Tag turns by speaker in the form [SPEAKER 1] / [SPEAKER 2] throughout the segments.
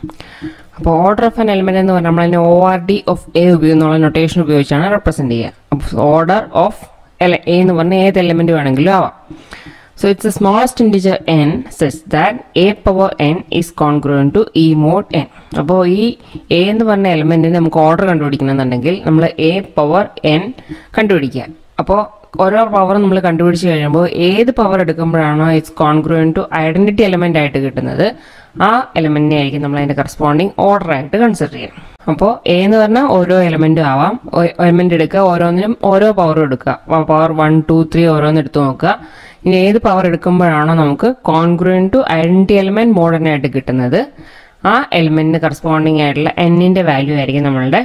[SPEAKER 1] അപ്പോൾ order of N element എന്ന് പറഞ്ഞാൽ നമ്മൾ അതിനെ O R D of a ഉപയോഗിക്കുന്ന നൊട്ടേഷൻ ഉപയോഗിച്ചാണ് റെപ്രസെന്റ് ചെയ്യുക അപ്പോൾ ഓർഡർ ഓഫ് എ എന്ന് പറഞ്ഞാൽ ഏത് എലിമെന്റ് വേണമെങ്കിലും ആവാം so it's a smallest integer n such that a power n is congruent to e mod n അപ്പോൾ ഈ എ എന്ന് പറഞ്ഞ എലിമെന്റിന് നമുക്ക് ഓർഡർ കണ്ടുപിടിക്കണമെന്നുണ്ടെങ്കിൽ നമ്മൾ എ പവർ എൻ കണ്ടുപിടിക്കുക അപ്പോൾ ഓരോ പവർ നമ്മൾ കണ്ടുപിടിച്ച് കഴിയുമ്പോൾ ഏത് പവർ എടുക്കുമ്പോഴാണോ it's congruent to identity element ആയിട്ട് കിട്ടുന്നത് ആ എലിമെന്റിനെ ആയിരിക്കും നമ്മൾ അതിന്റെ കറസ്പോണ്ടിങ് ഓർഡർ ആയിട്ട് കൺസിഡർ ചെയ്യാം അപ്പോൾ എ എന്ന് പറഞ്ഞാൽ ഓരോ എലിമെന്റും ആവാം എലിമെന്റ് എടുക്കുക ഓരോന്നിനും ഓരോ പവർ എടുക്കുക പവർ വൺ ടു ത്രീ ഓരോന്ന് എടുത്ത് നോക്കുക ഇനി ഏത് പവർ എടുക്കുമ്പോഴാണോ നമുക്ക് congruent to identity element mod n ആയിട്ട് കിട്ടുന്നത് ആ എലിമെന്റിന് കറസ്പോണ്ടിങ് ആയിട്ടുള്ള എന്നിന്റെ വാല്യൂ ആയിരിക്കും നമ്മളുടെ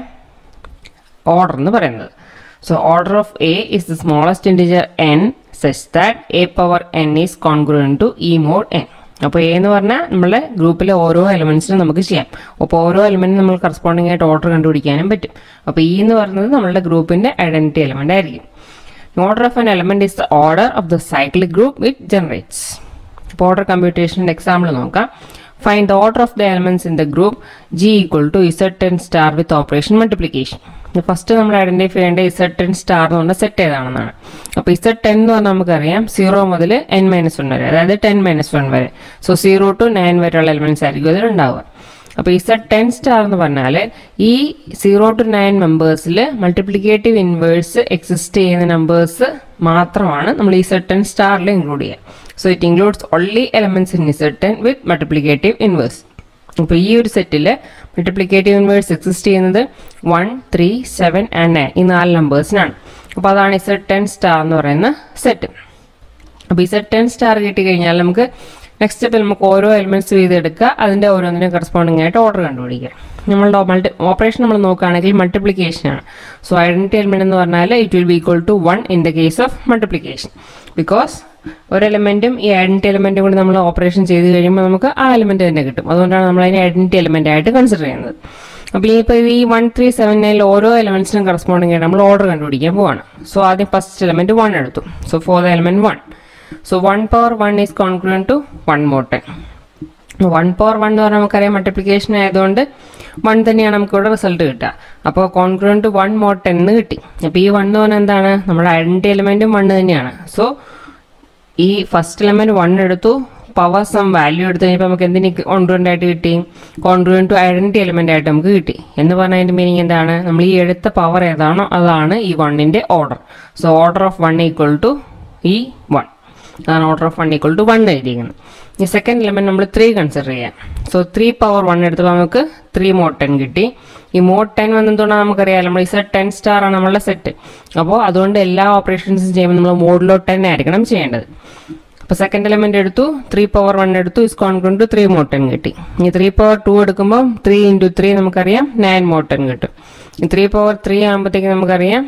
[SPEAKER 1] ഓർഡർ എന്ന് പറയുന്നത് so order of a is the smallest integer n such that a power n is congruent to e mod n അപ്പോൾ എ എന്ന് പറഞ്ഞാൽ നമ്മളെ ഗ്രൂപ്പിലെ ഓരോ എലമെന്റ്സിനും നമുക്ക് ചെയ്യാം അപ്പോൾ ഓരോ എലമെന്റിനും നമ്മൾ കറസ്പോണ്ടിങ് ആയിട്ട് ഓർഡർ കണ്ടുപിടിക്കാനും പറ്റും അപ്പോൾ ഇ എന്ന് പറയുന്നത് നമ്മളുടെ ഗ്രൂപ്പിന്റെ ഐഡന്റിറ്റി എലമെന്റ് ആയിരിക്കും order of an element is the order of the cyclic group it generates അപ്പോൾ ഓർഡർ കമ്പ്യൂട്ടേഷൻ്റെ എക്സാമ്പിൾ നോക്കാം find the order of the elements in the group G equal to Z ten star with operation multiplication first നമ്മൾ identify ചെയ്യേണ്ട Z ten star എന്ന് പറഞ്ഞ set ഏതാണെന്നാണ് അപ്പോൾ Z ten എന്ന് പറഞ്ഞാൽ നമുക്കറിയാം സീറോ മുതൽ എൻ മൈനസ് വൺ വരെ അതായത് ടെൻ മൈനസ് വൺ വരെ സോ സീറോ ടു നയൻ വരെയുള്ള എലമെന്റ്സ് ആയിരിക്കും അതിൽ ഉണ്ടാവുക അപ്പോൾ ഇസഡ് ടെൻ സ്റ്റാർ എന്ന് പറഞ്ഞാൽ ഈ സീറോ ടു നയൻ മെമ്പേഴ്സിൽ മൾട്ടിപ്ലിക്കേറ്റീവ് ഇൻവേഴ്സ് എക്സിസ്റ്റ് ചെയ്യുന്ന നമ്പേഴ്സ് മാത്രമാണ് നമ്മൾ ഇസഡ് ടെൻ സ്റ്റാറിൽ ഇൻക്ലൂഡ് ചെയ്യുക so it includes only elements in Z ten with multiplicative inverse അപ്പോൾ ഈ ഒരു സെറ്റിൽ മൾട്ടിപ്ലിക്കേറ്റീവ് ഇൻവേഴ്സ് എക്സിസ്റ്റ് ചെയ്യുന്നത് one three seven and nine ഈ നാല് നമ്പേഴ്സിനാണ് അപ്പോൾ അതാണ് ഇസഡ് ടെൻ സ്റ്റാർ എന്ന് പറയുന്ന സെറ്റ് അപ്പോൾ ഇസഡ് ടെൻ സ്റ്റാർ കിട്ടി കഴിഞ്ഞാൽ നമുക്ക് നെക്സ്റ്റ് സ്റ്റെപ്പിൽ നമുക്ക് ഓരോ എലിമെന്റ്സ് വീതം എടുക്കുക അതിന്റെ ഓരോന്നിനും കറസ്പോണ്ടിങ് ആയിട്ട് ഓർഡർ കണ്ടുപിടിക്കുക നമ്മളുടെ മൾട്ടി ഓപ്പറേഷൻ നമ്മൾ നോക്കുകയാണെങ്കിൽ മൾട്ടിപ്ലിക്കേഷൻ ആണ് സോ ഐഡന്റിറ്റി എലിമെന്റ് എന്ന് പറഞ്ഞാൽ it will be equal to one in the case of multiplication because ഒരു എലിമെന്റും ഈ ഐഡന്റിറ്റി എലിമെന്റും കൂടി നമ്മൾ ഓപ്പറേഷൻ ചെയ്ത് കഴിയുമ്പോൾ നമുക്ക് ആ എലിമെന്റ് തന്നെ കിട്ടും അതുകൊണ്ടാണ് നമ്മൾ അതിനെ ഐഡന്റിറ്റി എലിമെന്റ് ആയിട്ട് കൺസിഡർ ചെയ്യുന്നത് അപ്പോൾ ഇപ്പോൾ ഈ വൺ ത്രീ സെവൻ നയനിൽ ഓരോ എലിമെന്റ്സിനും കറസ്പോണ്ടിങ് ആയിട്ട് നമ്മൾ ഓർഡർ കണ്ടുപിടിക്കാൻ പോവാണ് സോ ആദ്യം ഫസ്റ്റ് എലിമെന്റ് വൺ എടുത്തു so for the element one so one power one is congruent to one mod ten one power one എന്ന് പറഞ്ഞാൽ നമുക്കറിയാം മൾട്ടിപ്ലിക്കേഷൻ ആയതുകൊണ്ട് വൺ തന്നെയാണ് നമുക്ക് ഇവിടെ റിസൾട്ട് കിട്ടുക അപ്പോൾ congruent to one mod ten എന്ന് കിട്ടി അപ്പോൾ ഈ വൺ എന്ന് പറഞ്ഞാൽ എന്താണ് നമ്മുടെ ഐഡന്റിറ്റി എലിമെന്റും വൺ തന്നെയാണ് സോ ഈ ഫസ്റ്റ് എലമെന്റ് വൺ എടുത്തു പവർ സം വാല്യൂ എടുത്തു കഴിഞ്ഞപ്പോൾ നമുക്ക് എന്തിന് കോൺട്രുവൻ്റ് ആയിട്ട് കിട്ടി കോൺട്രുവൻ്റ് ടു ഐഡന്റിറ്റി എലിമെന്റ് ആയിട്ട് നമുക്ക് കിട്ടി എന്ന് പറഞ്ഞാൽ അതിന്റെ മീനിങ് എന്താണ് നമ്മൾ ഈ എടുത്ത പവർ ഏതാണോ അതാണ് ഈ വണ്ണിന്റെ order so order of one equal to ഈ വൺ അതാണ് order of one equal to one എഴുതിയിരിക്കുന്നത് ഈ സെക്കൻഡ് എലമെന്റ് നമ്മൾ ത്രീ കൺസിഡർ ചെയ്യാം സോ ത്രീ പവർ വൺ എടുത്തപ്പോൾ നമുക്ക് ത്രീ മോഡ് ടെൻ കിട്ടി ഈ മോഡ് ടെൻ വന്നതുകൊണ്ടാണ് നമുക്കറിയാം നമ്മൾ ഈ സെറ്റ് ടെൻ സ്റ്റാർ ആണ് നമ്മളുടെ സെറ്റ് അപ്പോൾ അതുകൊണ്ട് എല്ലാ ഓപ്പറേഷൻസും ചെയ്യുമ്പോൾ നമ്മൾ മോഡിലോ ടെൻ ആയിരിക്കണം ചെയ്യേണ്ടത് അപ്പോൾ സെക്കൻഡ് എലമെന്റ് എടുത്തു ത്രീ പവർ വൺ എടുത്തു is congruent to three mod ten കിട്ടി ഈ ത്രീ പവർ ടു എടുക്കുമ്പോൾ ത്രീ ഇൻറ്റു ത്രീ നമുക്കറിയാം നയൻ മോഡ് ടെൻ കിട്ടും ഈ ത്രീ പവർ ത്രീ ആകുമ്പോഴത്തേക്ക് നമുക്കറിയാം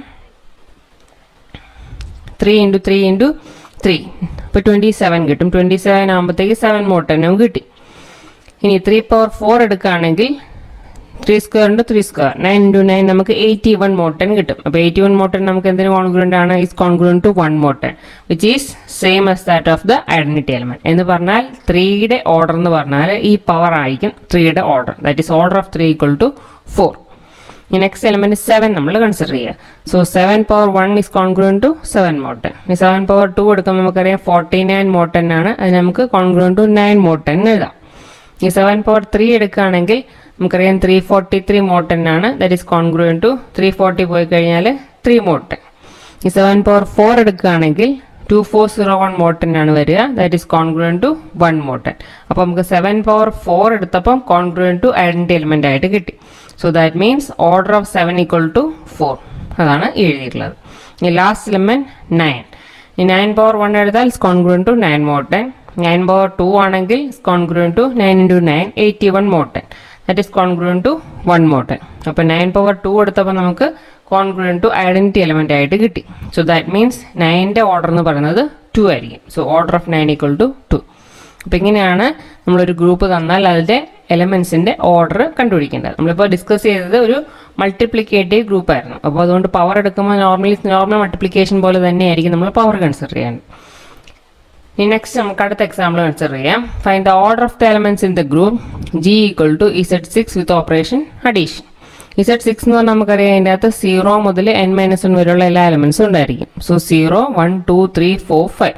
[SPEAKER 1] three into three into three ഇപ്പോൾ ട്വൻറ്റി സെവൻ കിട്ടും ട്വൻറ്റി സെവൻ ആകുമ്പോഴത്തേക്ക് സെവൻ മോഡ് ടെന്നും കിട്ടി ഇനി ത്രീ പവർ ഫോർ എടുക്കുകയാണെങ്കിൽ three square into three square nine into nine നമുക്ക് എയ്റ്റി വൺ മോഡ് ടെൻ കിട്ടും അപ്പോൾ എയ്റ്റി വൺ മോഡ് ടെൻ നമുക്ക് എന്തിനു കോൺഗ്രൻ്റ് ആണ് is congruent to one mod ten which is same as that of the identity element എന്ന് പറഞ്ഞാൽ ത്രീയുടെ order എന്ന് പറഞ്ഞാൽ ഈ പവർ ആയിരിക്കും ത്രീയുടെ order that is order of three equal to four ഈ നെക്സ്റ്റ് എലമെന്റ് സെവൻ നമ്മൾ കൺസിഡർ ചെയ്യുക so seven power one is congruent to seven mod ten ഈ സെവൻ പവർ ടു എടുക്കുമ്പോൾ നമുക്കറിയാം ഫോർട്ടി നയൻ മോട്ടൻ ആണ് അത് നമുക്ക് കോൺഗ്രൂൺ ടു നയൻ മോട്ടൻ എഴുതാം ഈ സെവൻ പവർ ത്രീ എടുക്കുകയാണെങ്കിൽ നമുക്കറിയാം ത്രീ ഫോർട്ടി ത്രീ മോട്ടൻ ആണ് that is congruent to three forty പോയി കഴിഞ്ഞാൽ ത്രീ മോട്ടൻ ഈ സെവൻ പവർ ഫോർ എടുക്കുകയാണെങ്കിൽ two four zero one mod ten ആണ് വരിക that is congruent to one mod ten അപ്പോൾ നമുക്ക് സെവൻ പവർ ഫോർ എടുത്തപ്പം കോൺഗ്രൂൺ ടു ഐഡന്റി എലിമെന്റ് ആയിട്ട് കിട്ടി so that means order of seven equal to four അതാണ് എഴുതിയിട്ടുള്ളത് ഈ ലാസ്റ്റ് എലിമെന്റ് നയൻ ഈ നയൻ പവർ വൺ എടുത്താൽ congruent to nine mod ten nine power to ആണെങ്കിൽ congruent to nine into nine eighty one mod ten that is congruent to one mod ten അപ്പോൾ nine power to എടുത്തപ്പോൾ നമുക്ക് congruent to identity element ആയിട്ട് കിട്ടി so that means നയൻ്റെ order എന്ന് പറയുന്നത് two ആയിരിക്കും so order of nine equal to two അപ്പോൾ ഇങ്ങനെയാണ് നമ്മളൊരു ഗ്രൂപ്പ് തന്നാൽ അതിൻ്റെ എലമെന്റ്സിന്റെ ഓർഡർ കണ്ടുപിടിക്കേണ്ടത് നമ്മളിപ്പോൾ ഡിസ്കസ് ചെയ്തത് ഒരു മൾട്ടിപ്ലിക്കേറ്റീവ് ഗ്രൂപ്പ് ആയിരുന്നു അപ്പോൾ അതുകൊണ്ട് പവർ എടുക്കുമ്പോൾ നോർമലി നോർമൽ മൾട്ടിപ്ലിക്കേഷൻ പോലെ തന്നെയായിരിക്കും നമ്മൾ പവർ കൺസിഡർ ചെയ്യാൻ ഇനി നെക്സ്റ്റ് നമുക്ക് അടുത്ത എക്സാമ്പിൾ കൺസിഡർ ചെയ്യാം find the order of the elements in the group G equal to Z six with operation addition Z six എന്ന് പറഞ്ഞാൽ നമുക്കറിയാം അതിൻ്റെ അകത്ത് സീറോ മുതൽ എൻ മൈനസ് വൺ വരെയുള്ള എല്ലാ എലമെന്റ്സും ഉണ്ടായിരിക്കും so zero one two three four five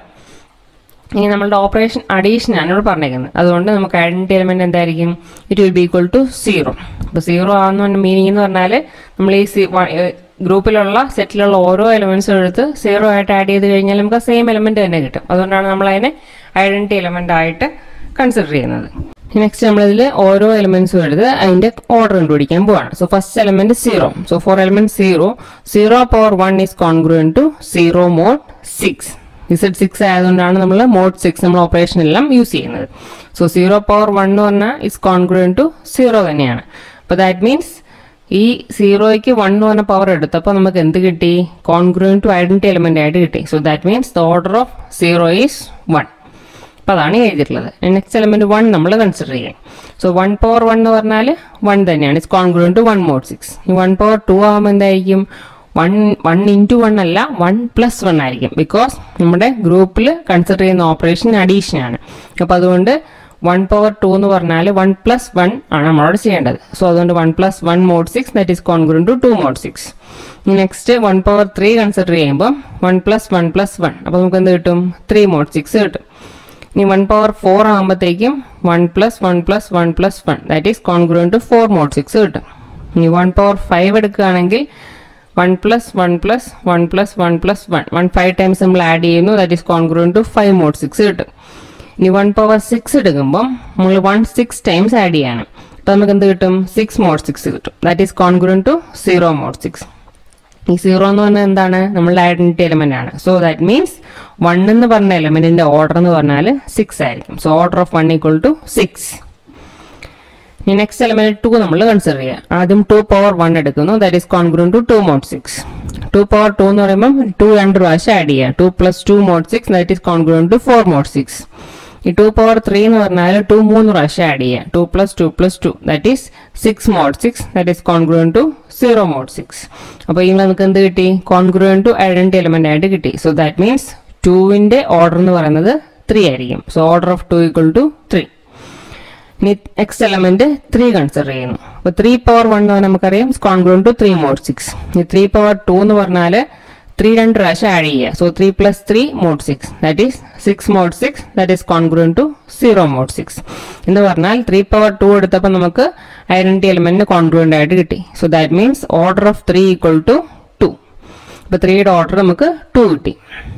[SPEAKER 1] ഇനി നമ്മളുടെ ഓപ്പറേഷൻ അഡീഷൻ ആണ് ഇവിടെ പറഞ്ഞേക്കുന്നത് അതുകൊണ്ട് നമുക്ക് ഐഡന്റിറ്റി എലമെന്റ് എന്തായിരിക്കും it will be equal to zero അപ്പോൾ സീറോ ആവുന്ന മീനിങ് എന്ന് പറഞ്ഞാൽ നമ്മൾ ഈ ഗ്രൂപ്പിലുള്ള സെറ്റിലുള്ള ഓരോ എലമെന്റ്സും എടുത്ത് സീറോ ആയിട്ട് ആഡ് ചെയ്ത് കഴിഞ്ഞാൽ നമുക്ക് സെയിം എലമെന്റ് തന്നെ കിട്ടും അതുകൊണ്ടാണ് നമ്മൾ അതിനെ ഐഡന്റിറ്റി എലമെന്റ് ആയിട്ട് കൺസിഡർ ചെയ്യുന്നത് നെക്സ്റ്റ് നമ്മളിതിൽ ഓരോ എലമെന്റ്സും എടുത്ത് അതിന്റെ ഓർഡർ കണ്ടുപിടിക്കാൻ പോവാണ് so first element zero so for element zero zero power one is congruent to zero mod six Z six ആയതുകൊണ്ടാണ് നമ്മൾ മോഡ് സിക്സ് നമ്മൾ ഓപ്പറേഷൻ എല്ലാം യൂസ് ചെയ്യുന്നത് സോ സീറോ പവർ വൺ എന്ന് പറഞ്ഞാൽ ഇസ് കോൺഗ്രുവൻ ടു സീറോ തന്നെയാണ് അപ്പോൾ that means ഈ സീറോയ്ക്ക് വൺ എന്ന് പറഞ്ഞ പവർ എടുത്തപ്പോൾ നമുക്ക് എന്ത് കിട്ടി കോൺഗ്രുവൻ ടു ഐഡന്റി എലമെന്റ് ആയിട്ട് കിട്ടി so that means the order of zero is one അപ്പോൾ അതാണ് എഴുതിയിട്ടുള്ളത് നെക്സ്റ്റ് എലമെന്റ് വൺ നമ്മൾ കൺസിഡർ ചെയ്യാം സോ വൺ പവർ വൺ എന്ന് പറഞ്ഞാൽ വൺ തന്നെയാണ് it's congruent to one mod six ഈ വൺ പവർ ടു ആകുമ്പോൾ എന്തായിരിക്കും വൺ വൺ ഇൻറ്റു വൺ അല്ല വൺ പ്ലസ് വൺ ആയിരിക്കും ബിക്കോസ് നമ്മുടെ ഗ്രൂപ്പിൽ കൺസിഡർ ചെയ്യുന്ന ഓപ്പറേഷൻ അഡീഷൻ ആണ് അപ്പോൾ അതുകൊണ്ട് വൺ പവർ ടു എന്ന് പറഞ്ഞാൽ വൺ പ്ലസ് വൺ ആണ് നമ്മളോട് ചെയ്യേണ്ടത് സോ അതുകൊണ്ട് one plus one mod six that is congruent to two mod six next one power three consider ചെയ്യുമ്പോൾ one plus one plus one അപ്പോൾ നമുക്ക് എന്ത് കിട്ടും ത്രീ മോഡ് സിക്സ് കിട്ടും ഇനി വൺ പവർ ഫോർ ആകുമ്പോഴത്തേക്കും one plus one plus one plus one that is congruent to four mod six കിട്ടും ഇനി വൺ പവർ ഫൈവ് എടുക്കുകയാണെങ്കിൽ one plus one plus one plus one plus one one five times നമ്മൾ add ചെയ്യുന്നു that is congruent to five mod six കിട്ടും ഇനി one power six എടുക്കുമ്പോൾ നമ്മൾ one six times add ചെയ്യാണ് അപ്പോൾ നമുക്ക് എന്ത് കിട്ടും സിക്സ് മോഡ് സിക്സ് കിട്ടും that is congruent to zero mod six ഈ സീറോ എന്ന് പറഞ്ഞാൽ എന്താണ് നമ്മളുടെ ഐഡന്റിറ്റി എലമെന്റ് ആണ് സോ ദാറ്റ് മീൻസ് വൺ എന്ന് പറഞ്ഞ എലമെന്റിന്റെ ഓർഡർ എന്ന് പറഞ്ഞാൽ സിക്സ് ആയിരിക്കും so order of one equal to six ഇനി നെക്സ്റ്റ് എലമെന്റ് ടു നമ്മൾ കൺസിഡർ ചെയ്യുക ആദ്യം ടു പവർ വൺ എടുക്കുന്നു that is congruent to two mod six two power two എന്ന് പറയുമ്പോൾ ടു രണ്ട് പ്രാവശ്യം ആഡ് ചെയ്യുക two plus two mod six that is congruent to four mod six ഈ ടു പവർ ത്രീ എന്ന് പറഞ്ഞാൽ ടു മൂന്ന് പ്രാവശ്യം ആഡ് ചെയ്യുക two plus two plus two that is six mod six that is congruent to zero mod six അപ്പോൾ ഈ നമുക്ക് എന്ത് കിട്ടി കോൺഗ്രൂൺ ടു ഐഡന്റി എലമെന്റ് ആയിട്ട് കിട്ടി സോ ദാറ്റ് മീൻസ് ടുവിന്റെ ഓർഡർ എന്ന് പറയുന്നത് ത്രീ ആയിരിക്കും so order of two equal to three ഇനി നെക്സ്റ്റ് എലമെന്റ് ത്രീ കൺസിഡർ ചെയ്യുന്നു അപ്പൊ ത്രീ പവർ വൺ എന്ന് പറഞ്ഞാൽ നമുക്കറിയാം congruent to three mod six ഇനി ത്രീ പവർ ടു എന്ന് പറഞ്ഞാൽ ത്രീ രണ്ട് പ്രാവശ്യം ആഡ് ചെയ്യുക so three plus three mod six that is six mod six that is congruent to zero mod six എന്ന് പറഞ്ഞാൽ ത്രീ പവർ ടു എടുത്തപ്പോൾ നമുക്ക് ഐഡന്റി എലമെന്റ് കോൺഗ്രൂവൻ്റ് ആയിട്ട് കിട്ടി so that means order of three equal to two അപ്പോൾ ത്രീയുടെ order നമുക്ക് two കിട്ടി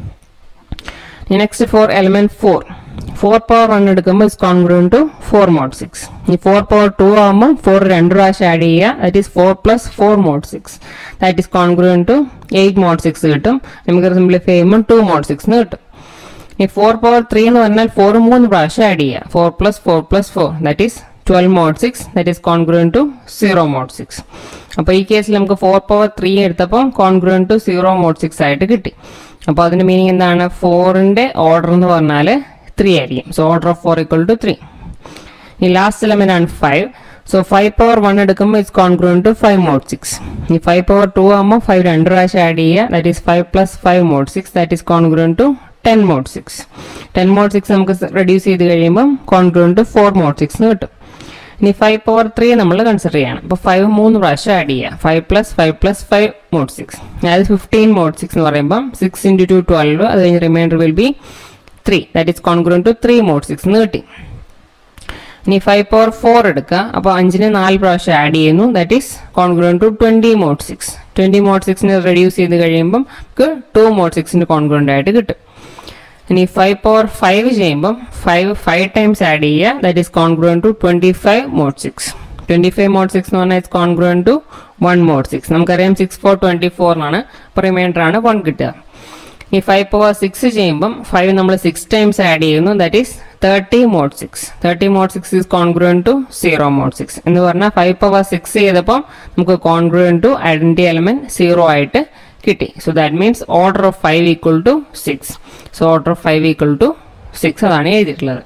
[SPEAKER 1] next four element four four power one എടുക്കുമ്പോൾ is congruent to four mod six ഈ ഫോർ പവർ ടു ആകുമ്പോൾ ഫോർ രണ്ട് പ്രാവശ്യം ആഡ് ചെയ്യുക that is four plus four mod six that is congruent to eight mod six കിട്ടും നമുക്ക് simplify ചെയ്യുമ്പോൾ to mod six കിട്ടും ഈ ഫോർ പവർ ത്രീ എന്ന് പറഞ്ഞാൽ ഫോർ മൂന്ന് പ്രാവശ്യം ആഡ് ചെയ്യുക four plus four plus four that is twelve mod six that is congruent to zero mod six അപ്പോൾ ഈ കേസിൽ നമുക്ക് ഫോർ പവർ ത്രീ എടുത്തപ്പോൾ congruent to zero mod six ആയിട്ട് കിട്ടി അപ്പോൾ അതിന്റെ മീനിങ് എന്താണ് ഫോറിന്റെ ഓർഡർ എന്ന് പറഞ്ഞാൽ ത്രീ ആയിരിക്കും so order of four equal to three ഈ ലാസ്റ്റ് എലമെന്റ് ആണ് five so five power one എടുക്കുമ്പോൾ it's congruent to five mod six ഈ ഫൈവ് പവർ ടു ആകുമ്പോൾ ഫൈവ് രണ്ട് പ്രാവശ്യം ആഡ് ചെയ്യുക that is five plus five mod six that is congruent to ten mod six ten mod six നമുക്ക് reduce ചെയ്ത് കഴിയുമ്പോൾ congruent to four mod six കിട്ടും ഇനി ഫൈവ് പവർ ത്രീ നമ്മൾ കൺസിഡർ ചെയ്യണം അപ്പോൾ ഫൈവ് മൂന്ന് പ്രാവശ്യം ആഡ് ചെയ്യുക five plus five plus five mod six അതായത് ഫിഫ്റ്റീൻ മോഡ് സിക്സ് എന്ന് പറയുമ്പോൾ സിക്സ് ഇൻറ്റു ടു ട്വൽവ് അത് കഴിഞ്ഞ് remainder will be three that is congruent to three mod six എന്ന് കിട്ടി ഇനി ഫൈവ് പവർ ഫോർ എടുക്കുക അപ്പോൾ അഞ്ചിന് നാല് പ്രാവശ്യം ആഡ് ചെയ്യുന്നു that is congruent to twenty mod six twenty mod സിക്സിന് റെഡ്യൂസ് ചെയ്ത് കഴിയുമ്പം നമുക്ക് ടു മോഡ് സിക്സിന് കോൺഗ്രൂൺ ആയിട്ട് കിട്ടും ഇനി ഫൈവ് പവർ ഫൈവ് ചെയ്യുമ്പം ഫൈവ് ഫൈവ് ടൈംസ് ആഡ് ചെയ്യുക that is congruent to twenty five mod six twenty five mod six എന്ന് പറഞ്ഞാൽ it's congruent to one mod six നമുക്കറിയാം സിക്സ് ഫോർ ട്വൻറ്റി ഫോറിനാണ് അപ്പോൾ റിമൈൻഡർ ആണ് വൺ കിട്ടുക ഈ ഫൈവ് പവർ സിക്സ് ചെയ്യുമ്പം ഫൈവ് നമ്മൾ സിക്സ് ടൈംസ് ആഡ് ചെയ്യുന്നു that is thirty mod six thirty mod six is congruent to zero mod six എന്ന് പറഞ്ഞാൽ ഫൈവ് പവർ സിക്സ് ചെയ്തപ്പം നമുക്ക് congruent to identity element zero ആയിട്ട് കിട്ടി so that means order of five equal to six so order of five equal to six അതാണ് എഴുതിയിട്ടുള്ളത്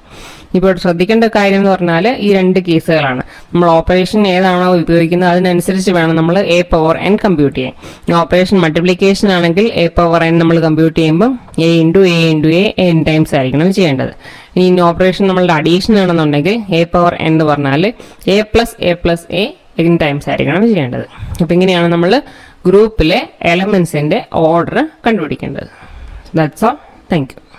[SPEAKER 1] ഇപ്പോൾ ശ്രദ്ധിക്കേണ്ട കാര്യം എന്ന് പറഞ്ഞാൽ ഈ രണ്ട് കേസുകളാണ് നമ്മൾ ഓപ്പറേഷൻ ഏതാണോ ഉപയോഗിക്കുന്നത് അതിനനുസരിച്ച് വേണം നമ്മൾ എ പവർ എൻ കമ്പ്യൂട്ട് ചെയ്യാൻ ഓപ്പറേഷൻ മൾട്ടിപ്ലിക്കേഷൻ ആണെങ്കിൽ എ പവർ എൻ നമ്മൾ കമ്പ്യൂട്ട് ചെയ്യുമ്പോൾ a into a into a n times ആയിരിക്കണം ചെയ്യേണ്ടത് ഇനി ഓപ്പറേഷൻ നമ്മളുടെ അഡീഷൻ ആണെന്നുണ്ടെങ്കിൽ എ പവർ എൻ എന്ന് പറഞ്ഞാൽ a plus a plus a n times ആയിരിക്കണം ചെയ്യേണ്ടത് അപ്പോൾ ഇങ്ങനെയാണ് നമ്മൾ ഗ്രൂപ്പിലെ എലമെൻസിൻ്റെ ഓർഡർ കണ്ടുപിടിക്കേണ്ടത് ദാറ്റ്സ് ഓൾ താങ്ക് യു